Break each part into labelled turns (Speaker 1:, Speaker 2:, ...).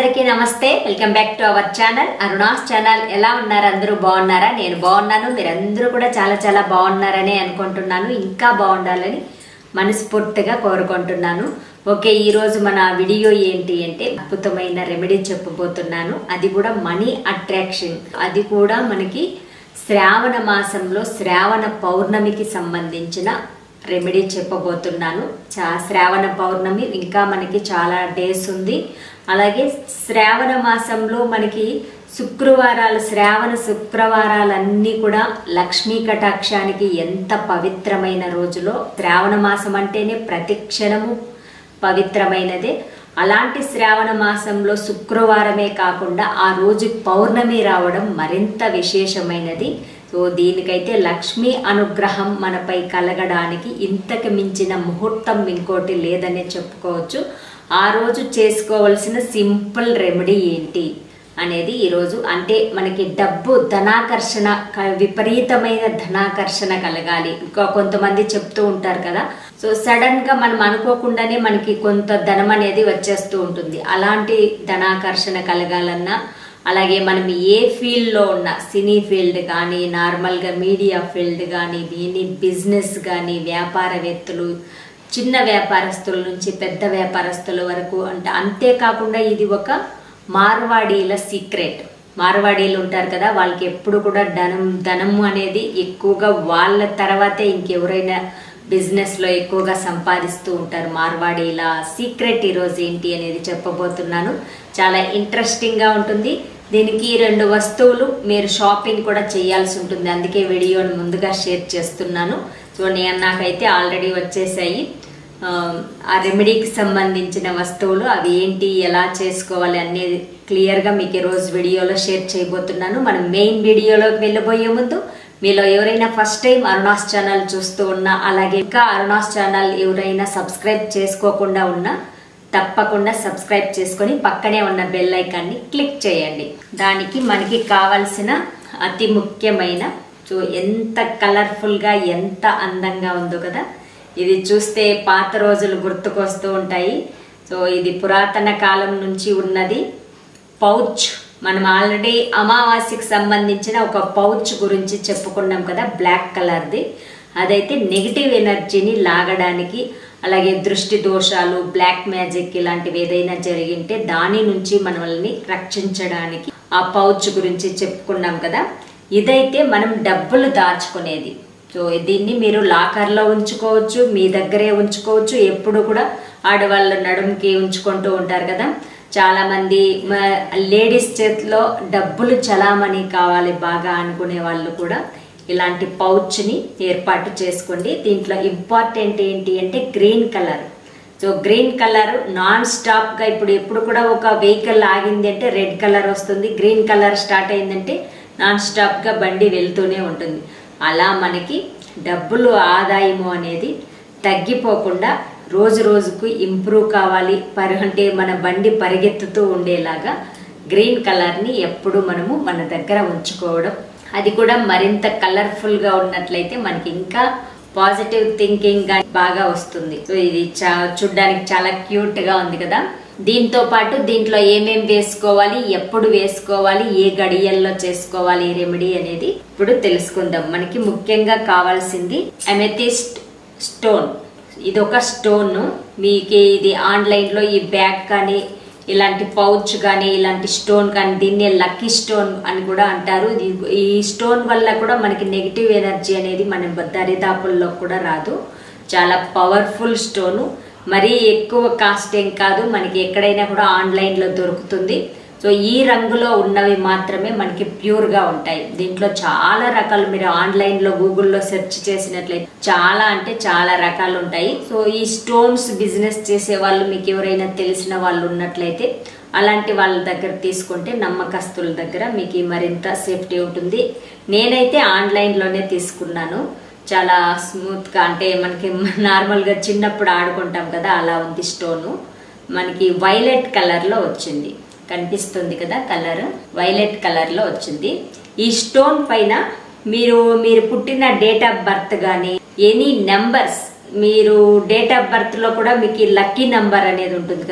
Speaker 1: అందరికీ నమస్తే welcome back to our channel Aruna's channel ఎలా ఉన్నారు అందరూ బాగున్నారా నేను బాగున్నాను మీరందరూ కూడా చాలా చాలా బాగున్నారని అనుకుంటున్నాను ఇంకా బాగుండాలని మనస్ఫూర్తిగా కోరుకుంటున్నాను ఓకే ఈ రోజు మన వీడియో ఏంటి అంటే అద్భుతమైన రెమెడీ చెప్పబోతున్నాను అది కూడా మనీ అట్రాక్షన్ అది కూడా మనకి శ్రావణ మాసంలో శ్రావణ పౌర్ణమికి సంబంధించిన రెమెడీ చెప్పబోతున్నాను చా శ్రావణ పౌర్ణమి ఇంకా మనకి చాలా డేస్ ఉంది అలాగే శ్రావణ మాసంలో మనకి శుక్రవారాలు శ్రావణ శుక్రవారాలన్నీ కూడా లక్ష్మీ కటాక్షానికి ఎంత పవిత్రమైన రోజులో శ్రావణ మాసం అంటేనే ప్రతి క్షణము పవిత్రమైనదే అలాంటి శ్రావణ మాసంలో శుక్రవారమే కాకుండా ఆ రోజు పౌర్ణమి రావడం మరింత విశేషమైనది సో దీనికైతే లక్ష్మీ అనుగ్రహం మనపై కలగడానికి ఇంతకు మించిన ముహూర్తం ఇంకోటి లేదనే చెప్పుకోవచ్చు ఆ రోజు చేసుకోవలసిన సింపుల్ రెమెడీ ఏంటి అనేది ఈరోజు అంటే మనకి డబ్బు ధనాకర్షణ క- విపరీతమైన ధనాకర్షణ కలగాలి ఇంకా కొంతమంది చెప్తూ ఉంటారు కదా సో సడన్ గా మనం అనుకోకుండానే మనకి కొంత ధనం అనేది వచ్చేస్తూ ఉంటుంది అలాంటి ధనాకర్షణ కలగాలన్నా అలాగే మనం ఏ ఫీల్డ్లో ఉన్న సినీ ఫీల్డ్ కానీ నార్మల్గా మీడియా ఫీల్డ్ కానీ దీని బిజినెస్ కానీ వ్యాపారవేత్తలు చిన్న వ్యాపారస్తుల నుంచి పెద్ద వ్యాపారస్తుల వరకు అంటే అంతేకాకుండా ఇది ఒక మార్వాడీల సీక్రెట్ మార్వాడీలు ఉంటారు కదా వాళ్ళకి ఎప్పుడు కూడా ధనం ధనము అనేది ఎక్కువగా వాళ్ళ తర్వాతే ఇంకెవరైనా బిజినెస్లో ఎక్కువగా సంపాదిస్తూ ఉంటారు మార్వాడీల సీక్రెట్ ఈరోజు ఏంటి అనేది చెప్పబోతున్నాను చాలా ఇంట్రెస్టింగ్గా ఉంటుంది దీనికి రెండు వస్తువులు మీరు షాపింగ్ కూడా చేయాల్సి ఉంటుంది అందుకే వీడియోని ముందుగా షేర్ చేస్తున్నాను సో నేను నాకైతే ఆల్రెడీ వచ్చేసాయి ఆ, ఆ రెమెడీకి సంబంధించిన వస్తువులు అవి ఏంటి ఎలా చేసుకోవాలి అనేది క్లియర్గా మీకు ఈరోజు వీడియోలో షేర్ చేయబోతున్నాను మనం మెయిన్ వీడియోలోకి వెళ్ళబోయే ముందు మీలో ఎవరైనా ఫస్ట్ టైం అరుణాస్ ఛానల్ చూస్తూ ఉన్నా అలాగే ఇంకా అరుణాస్ ఛానల్ ఎవరైనా సబ్స్క్రైబ్ చేసుకోకుండా ఉన్నా తప్పకుండా సబ్స్క్రైబ్ చేసుకొని పక్కనే ఉన్న బెల్ ఐకాన్ని క్లిక్ చేయండి దానికి మనకి కావాల్సిన అతి ముఖ్యమైన సో ఎంత కలర్ఫుల్గా ఎంత అందంగా ఉందో కదా ఇది చూస్తే పాత రోజులు గుర్తుకొస్తూ ఉంటాయి సో ఇది పురాతన కాలం నుంచి ఉన్నది పౌచ్ మనం ఆల్రెడీ అమావాస్యకి సంబంధించిన ఒక పౌచ్ గురించి చెప్పుకున్నాం కదా బ్లాక్ కలర్ది అదైతే నెగిటివ్ ఎనర్జీని లాగడానికి అలాగే దృష్టి దోషాలు బ్లాక్ మ్యాజిక్ ఇలాంటివి ఏదైనా జరిగింటే దాని నుంచి మనల్ని రక్షించడానికి ఆ పౌచ్ గురించి చెప్పుకున్నాం కదా ఇదైతే మనం డబ్బులు దాచుకునేది సో దీన్ని మీరు లాకర్లో ఉంచుకోవచ్చు మీ దగ్గరే ఉంచుకోవచ్చు ఎప్పుడు కూడా ఆడవాళ్ళ నడుముకి ఉంచుకుంటూ ఉంటారు కదా చాలా మంది లేడీస్ చేతిలో డబ్బులు చలామణి కావాలి బాగా అనుకునే వాళ్ళు కూడా ఇలాంటి పౌచ్ని ఏర్పాటు చేసుకోండి దీంట్లో ఇంపార్టెంట్ ఏంటి అంటే green colour so green colour non స్టాప్గా ఇప్పుడు ఎప్పుడు కూడా ఒక వెహికల్ ఆగింది అంటే రెడ్ కలర్ వస్తుంది గ్రీన్ కలర్ స్టార్ట్ అయిందంటే నాన్ స్టాప్గా బండి వెళ్తూనే ఉంటుంది అలా మనకి డబ్బులు ఆదాయము అనేది తగ్గిపోకుండా రోజు రోజుకు ఇంప్రూవ్ కావాలి పరి అంటే మన బండి పరిగెత్తుతూ ఉండేలాగా గ్రీన్ కలర్ని ఎప్పుడు మనము మన దగ్గర ఉంచుకోవడం అది కూడా మరింత కలర్ఫుల్గా ఉన్నట్లయితే మనకి ఇంకా పాజిటివ్ థింకింగ్ గా బాగా వస్తుంది సో ఇది చా చూడ్డానికి చాలా క్యూట్ గా ఉంది కదా దీంతో పాటు దీంట్లో ఏమేం వేసుకోవాలి ఎప్పుడు వేసుకోవాలి ఏ గడియల్లో చేసుకోవాలి ఈ రెమెడీ అనేది ఇప్పుడు తెలుసుకుందాం మనకి ముఖ్యంగా కావాల్సింది అమెథిస్ట్ స్టోన్ ఇది ఒక స్టోన్ మీకు ఇది ఆన్లైన్లో ఈ బ్యాగ్ కానీ ఇలాంటి పౌచ్ కానీ ఇలాంటి స్టోన్ కానీ దీన్నే లక్కీ స్టోన్ అని కూడా అంటారు ఇది ఈ స్టోన్ వల్ల కూడా మనకి నెగిటివ్ ఎనర్జీ అనేది మన దరిదాపుల్లో కూడా రాదు చాలా పవర్ఫుల్ స్టోను మరీ ఎక్కువ కాస్ట్ ఏం కాదు మనకి ఎక్కడైనా కూడా ఆన్లైన్లో దొరుకుతుంది సో ఈ రంగులో ఉన్నవి మాత్రమే మనకి ప్యూర్గా ఉంటాయి దీంట్లో చాలా రకాలు మీరు ఆన్లైన్లో గూగుల్లో సెర్చ్ చేసినట్లయితే చాలా అంటే చాలా రకాలు ఉంటాయి సో ఈ స్టోన్స్ బిజినెస్ చేసే వాళ్ళు మీకు ఎవరైనా తెలిసిన వాళ్ళు ఉన్నట్లయితే అలాంటి వాళ్ళ దగ్గర తీసుకుంటే నమ్మకస్తుల దగ్గర మీకు మరింత సేఫ్టీ ఉంటుంది నేనైతే ఆన్లైన్లోనే తీసుకున్నాను చాలా స్మూత్గా అంటే మనకి నార్మల్గా చిన్నప్పుడు ఆడుకుంటాం కదా అలా ఉంది స్టోను మనకి వైలెట్ కలర్లో వచ్చింది కనిపిస్తుంది కదా కలర్ వైలెట్ కలర్లో వచ్చింది ఈ స్టోన్ పైన మీరు మీరు పుట్టిన డేట్ ఆఫ్ బర్త్ కానీ ఎనీ నెంబర్స్ మీరు డేట్ ఆఫ్ బర్త్లో కూడా మీకు లక్కీ నంబర్ అనేది ఉంటుంది కదా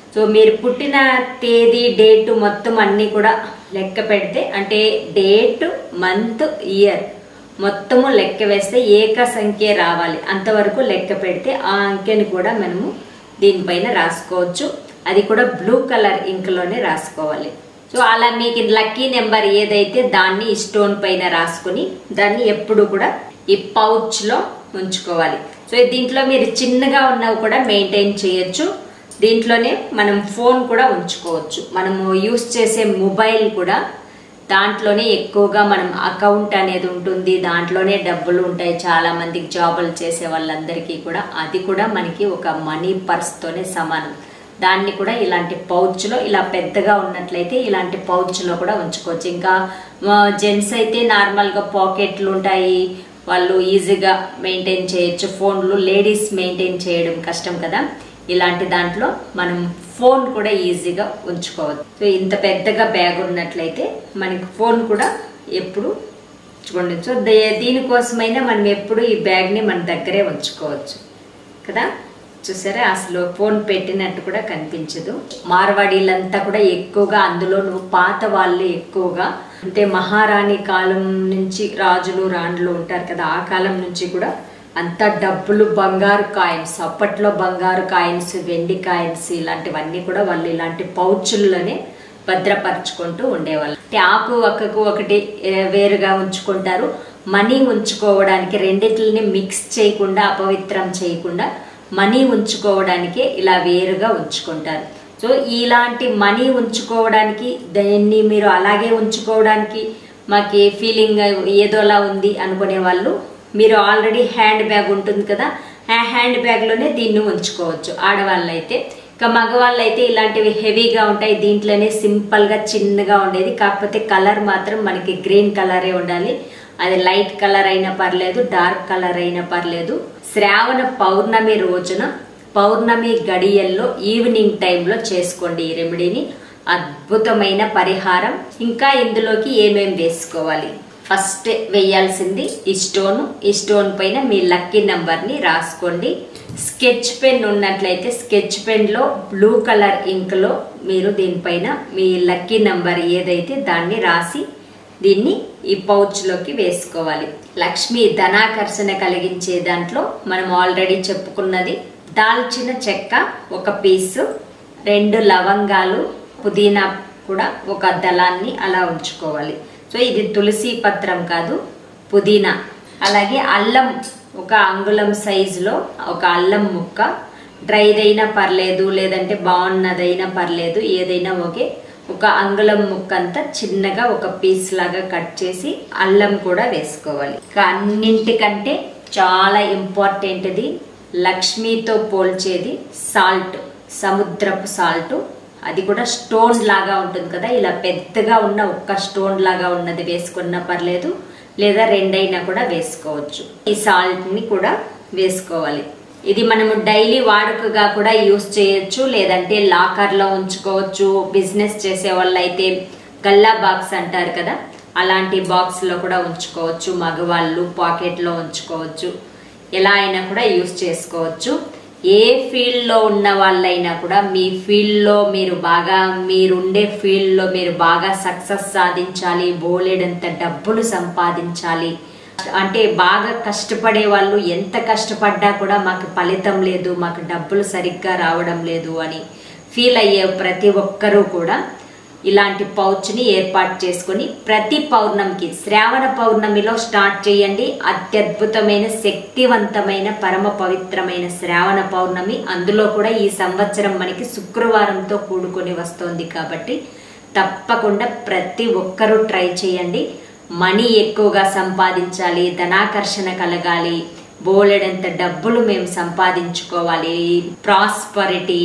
Speaker 1: సో మీరు పుట్టిన తేదీ డేట్ మొత్తం అన్నీ కూడా లెక్క పెడితే అంటే డేట్ మంత్ ఇయర్ మొత్తము లెక్క వేస్తే ఏక సంఖ్య రావాలి అంతవరకు లెక్క పెడితే ఆ అంకెని కూడా మనము దీనిపైన రాసుకోవచ్చు అది కూడా బ్లూ కలర్ ఇంక్లోనే రాసుకోవాలి సో అలా మీకు లక్కీ నెంబర్ ఏదైతే దాన్ని ఈ స్టోన్ పైన రాసుకుని దాన్ని ఎప్పుడు కూడా ఈ పౌచ్లో ఉంచుకోవాలి సో దీంట్లో మీరు చిన్నగా ఉన్నవి కూడా మెయింటైన్ చేయొచ్చు దీంట్లోనే మనం ఫోన్ కూడా ఉంచుకోవచ్చు మనము యూస్ చేసే మొబైల్ కూడా దాంట్లోనే ఎక్కువగా మనం అకౌంట్ అనేది ఉంటుంది దాంట్లోనే డబ్బులు ఉంటాయి చాలా మందికి జాబులు చేసే వాళ్ళందరికీ కూడా అది కూడా మనకి ఒక మనీ పర్స్తోనే సమానం దాన్ని కూడా ఇలాంటి పౌచ్లో ఇలా పెద్దగా ఉన్నట్లయితే ఇలాంటి పౌచ్లో కూడా ఉంచుకోవచ్చు ఇంకా జెంట్స్ అయితే నార్మల్గా పాకెట్లు ఉంటాయి వాళ్ళు ఈజీగా మెయింటైన్ చేయొచ్చు ఫోన్లు లేడీస్ మెయింటైన్ చేయడం కష్టం కదా ఇలాంటి దాంట్లో మనం ఫోన్ కూడా ఈజీగా ఉంచుకోవచ్చు సో ఇంత పెద్దగా బ్యాగ్ ఉన్నట్లయితే మనకి ఫోన్ కూడా ఎప్పుడు చూడండి సో దే- దీనికోసమైనా మనం ఎప్పుడు ఈ బ్యాగ్ని మన దగ్గరే ఉంచుకోవచ్చు కదా చూసారా అసలు ఫోన్ పెట్టినట్టు కూడా కనిపించదు మార్వాడీలంతా కూడా ఎక్కువగా అందులోనూ పాత వాళ్ళు ఎక్కువగా అంటే మహారాణి కాలం నుంచి రాజులు రాణులు ఉంటారు కదా ఆ కాలం నుంచి కూడా అంత డబ్బులు బంగారు కాయిన్స్ అప్పట్లో బంగారు కాయిన్స్ వెండి కాయిన్స్ ఇలాంటివన్నీ కూడా వాళ్ళు ఇలాంటి పౌచుల్లోనే భద్రపరచుకుంటూ ఉండేవాళ్ళు అంటే ఆకు ఒక్కకు ఒకటి ఏ, వేరుగా ఉంచుకుంటారు మనీ ఉంచుకోవడానికి రెండిటిని మిక్స్ చేయకుండా అపవిత్రం చేయకుండా మనీ ఉంచుకోవడానికే ఇలా వేరుగా ఉంచుకుంటారు సో ఇలాంటి మనీ ఉంచుకోవడానికి దాన్ని మీరు అలాగే ఉంచుకోవడానికి మాకు ఫీలింగ్ ఏదోలా ఉంది అనుకునే వాళ్ళు మీరు ఆల్రెడీ హ్యాండ్ బ్యాగ్ ఉంటుంది కదా ఆ హ్యాండ్ బ్యాగ్లోనే దీన్ని ఉంచుకోవచ్చు ఆడవాళ్ళు అయితే ఇక మగవాళ్ళు అయితే ఇలాంటివి హెవీగా ఉంటాయి దీంట్లోనే సింపుల్గా చిన్నగా ఉండేది కాకపోతే కలర్ మాత్రం మనకి గ్రీన్ కలరే ఉండాలి అది లైట్ కలర్ అయినా పర్లేదు డార్క్ కలర్ అయినా పర్లేదు శ్రావణ పౌర్ణమి రోజున పౌర్ణమి గడియల్లో ఈవినింగ్ టైంలో చేసుకోండి ఈ రెమెడీని అద్భుతమైన పరిహారం ఇంకా ఇందులోకి ఏమేం వేసుకోవాలి ఫస్ట్ వేయాల్సింది ఈ స్టోన్ ఈ స్టోన్ పైన మీ లక్కీ నెంబర్ని రాసుకోండి స్కెచ్ పెన్ ఉన్నట్లయితే స్కెచ్ పెన్లో బ్లూ కలర్ ఇంక్లో మీరు దీనిపైన మీ లక్కీ నెంబర్ ఏదైతే దాన్ని రాసి దీన్ని ఈ పౌచ్లోకి వేసుకోవాలి లక్ష్మి ధనాకర్షణ కలిగించే దాంట్లో మనం ఆల్రెడీ చెప్పుకున్నది దాల్చిన చెక్క ఒక పీసు రెండు లవంగాలు పుదీనా కూడా ఒక దళాన్ని అలా ఉంచుకోవాలి సో ఇది తులసి పత్రం కాదు పుదీనా అలాగే అల్లం ఒక అంగుళం సైజులో ఒక అల్లం ముక్క డ్రైదైనా పర్లేదు లేదంటే బాగున్నదైనా పర్లేదు ఏదైనా ఓకే ఒక అంగుళం ముక్క అంతా చిన్నగా ఒక పీస్ లాగా కట్ చేసి అల్లం కూడా వేసుకోవాలి ఇక అన్నింటికంటే చాలా ఇంపార్టెంట్ది లక్ష్మితో పోల్చేది సాల్ట్ సముద్రపు సాల్ట్ అది కూడా స్టోన్ లాగా ఉంటుంది కదా ఇలా పెద్దగా ఉన్న ఒక్క స్టోన్ లాగా ఉన్నది వేసుకున్నా పర్లేదు లేదా రెండైనా కూడా వేసుకోవచ్చు ఈ సాల్ట్ ని కూడా వేసుకోవాలి ఇది మనము డైలీ వాడుకగా కూడా యూస్ చేయొచ్చు లేదంటే లాకర్ లో ఉంచుకోవచ్చు బిజినెస్ చేసే వాళ్ళు అయితే గల్లా బాక్స్ అంటారు కదా అలాంటి బాక్స్ లో కూడా ఉంచుకోవచ్చు మగవాళ్ళు పాకెట్ లో ఉంచుకోవచ్చు ఎలా అయినా కూడా యూస్ చేసుకోవచ్చు ఏ ఫీల్డ్లో ఉన్న వాళ్ళైనా కూడా మీ ఫీల్డ్లో మీరు బాగా మీరుండే ఫీల్డ్లో మీరు బాగా సక్సెస్ సాధించాలి బోలెడంత డబ్బులు సంపాదించాలి అంటే బాగా కష్టపడే వాళ్ళు ఎంత కష్టపడ్డా కూడా మాకు ఫలితం లేదు మాకు డబ్బులు సరిగ్గా రావడం లేదు అని ఫీల్ అయ్యే ప్రతి ఒక్కరూ కూడా ఇలాంటి పౌచ్ని ఏర్పాటు చేసుకొని ప్రతి పౌర్ణమికి శ్రావణ పౌర్ణమిలో స్టార్ట్ చేయండి అత్యద్భుతమైన శక్తివంతమైన పరమ పవిత్రమైన శ్రావణ పౌర్ణమి అందులో కూడా ఈ సంవత్సరం మనకి శుక్రవారంతో కూడుకొని వస్తోంది కాబట్టి తప్పకుండా ప్రతి ఒక్కరూ ట్రై చేయండి మనీ ఎక్కువగా సంపాదించాలి ధనాకర్షణ కలగాలి బోలెడంత డబ్బులు మేము సంపాదించుకోవాలి ప్రాస్పరిటీ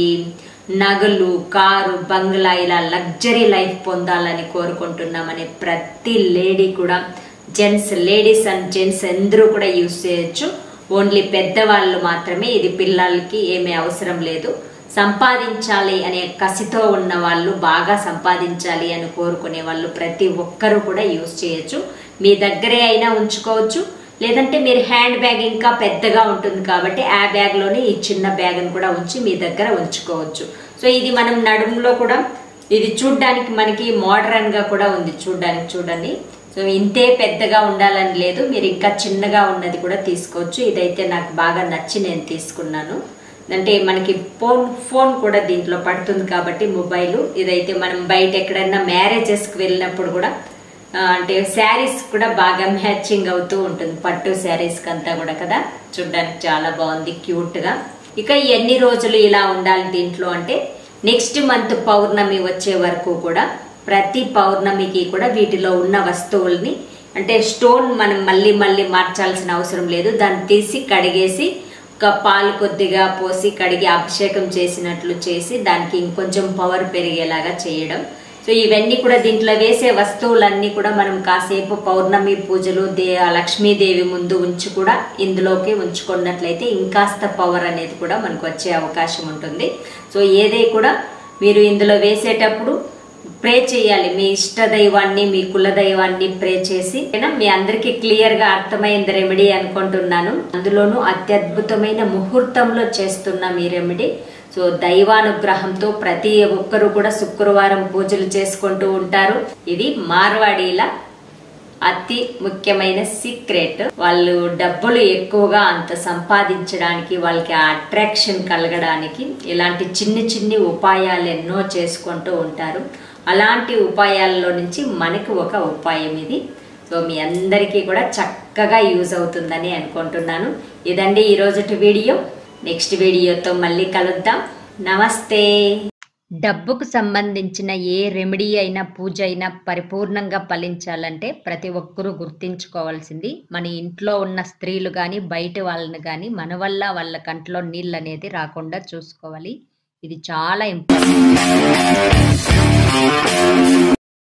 Speaker 1: నగలు కారు బంగ్లా ఇలా లగ్జరీ లైఫ్ పొందాలని కోరుకుంటున్నామని ప్రతి లేడీ కూడా జెంట్స్ లేడీస్ అండ్ జెంట్స్ అందరూ కూడా యూస్ చేయొచ్చు ఓన్లీ పెద్దవాళ్ళు మాత్రమే ఇది పిల్లలకి ఏమీ అవసరం లేదు సంపాదించాలి అనే కసితో ఉన్న వాళ్ళు బాగా సంపాదించాలి అని కోరుకునే వాళ్ళు ప్రతి ఒక్కరూ కూడా యూస్ చేయొచ్చు మీ దగ్గరే అయినా ఉంచుకోవచ్చు లేదంటే మీరు హ్యాండ్ బ్యాగ్ ఇంకా పెద్దగా ఉంటుంది కాబట్టి ఆ బ్యాగ్లోనే ఈ చిన్న బ్యాగ్ని కూడా ఉంచి మీ దగ్గర ఉంచుకోవచ్చు సో ఇది మనం నడుములో కూడా ఇది చూడ్డానికి మనకి మోడర్న్ గా కూడా ఉంది చూడ్డానికి చూడండి సో ఇంతే పెద్దగా ఉండాలని లేదు మీరు ఇంకా చిన్నగా ఉన్నది కూడా తీసుకోవచ్చు ఇదైతే నాకు బాగా నచ్చి నేను తీసుకున్నాను అంటే మనకి ఫోన్ ఫోన్ కూడా దీంట్లో పడుతుంది కాబట్టి మొబైల్ ఇదైతే మనం బయట ఎక్కడైనా మ్యారేజెస్కి వెళ్ళినప్పుడు కూడా ఆ, అంటే శారీస్ కూడా బాగా మ్యాచింగ్ అవుతూ ఉంటుంది పట్టు శారీస్ అంతా కూడా కదా చూడడానికి చాలా బాగుంది క్యూట్ గా ఇక ఎన్ని రోజులు ఇలా ఉండాలి దీంట్లో అంటే నెక్స్ట్ మంత్ పౌర్ణమి వచ్చే వరకు కూడా ప్రతి పౌర్ణమికి కూడా వీటిలో ఉన్న వస్తువుల్ని అంటే స్టోన్ మనం మళ్ళీ మళ్ళీ మార్చాల్సిన అవసరం లేదు దాన్ని తీసి కడిగేసి ఒక పాలు కొద్దిగా పోసి కడిగి అభిషేకం చేసినట్లు చేసి దానికి ఇంకొంచెం పవర్ పెరిగేలాగా చేయడం సో ఇవన్నీ కూడా దీంట్లో వేసే వస్తువులన్నీ కూడా మనం కాసేపు పౌర్ణమి పూజలు దే లక్ష్మీదేవి ముందు ఉంచి కూడా ఇందులోకి ఉంచుకున్నట్లయితే ఇంకాస్త పవర్ అనేది కూడా మనకు వచ్చే అవకాశం ఉంటుంది సో ఏదే కూడా మీరు ఇందులో వేసేటప్పుడు ప్రే చేయాలి మీ ఇష్ట దైవాన్ని మీ కుల దైవాన్ని ప్రే చేసి ఓకేనా? మీ అందరికి క్లియర్ గా అర్థమైంది రెమెడీ అనుకుంటున్నాను అందులోనూ అత్యద్భుతమైన ముహూర్తంలో చేస్తున్నాం ఈ రెమెడీ సో దైవానుగ్రహంతో ప్రతి ఒక్కరు కూడా శుక్రవారం పూజలు చేసుకుంటూ ఉంటారు ఇది మార్వాడీల అతి ముఖ్యమైన సీక్రెట్ వాళ్ళు డబ్బులు ఎక్కువగా అంత సంపాదించడానికి వాళ్ళకి ఆ అట్రాక్షన్ కలగడానికి ఇలాంటి చిన్ని చిన్ని ఉపాయాలు ఎన్నో చేసుకుంటూ ఉంటారు అలాంటి ఉపాయాల్లో నుంచి మనకి ఒక ఉపాయం ఇది సో మీ అందరికీ కూడా చక్కగా యూజ్ అవుతుందని అనుకుంటున్నాను ఇదండి ఈ రోజుటి వీడియో నెక్స్ట్ వీడియోతో మళ్ళీ కలుద్దాం నమస్తే డబ్బుకు సంబంధించిన ఏ రెమెడీ అయినా పూజ అయినా పరిపూర్ణంగా ఫలించాలంటే ప్రతి ఒక్కరూ గుర్తించుకోవాల్సింది మన ఇంట్లో ఉన్న స్త్రీలు కానీ బయట వాళ్ళని కానీ మన వల్ల వాళ్ళ కంట్లో నీళ్ళు అనేది రాకుండా చూసుకోవాలి ఇది చాలా ఇంపార్టెంట్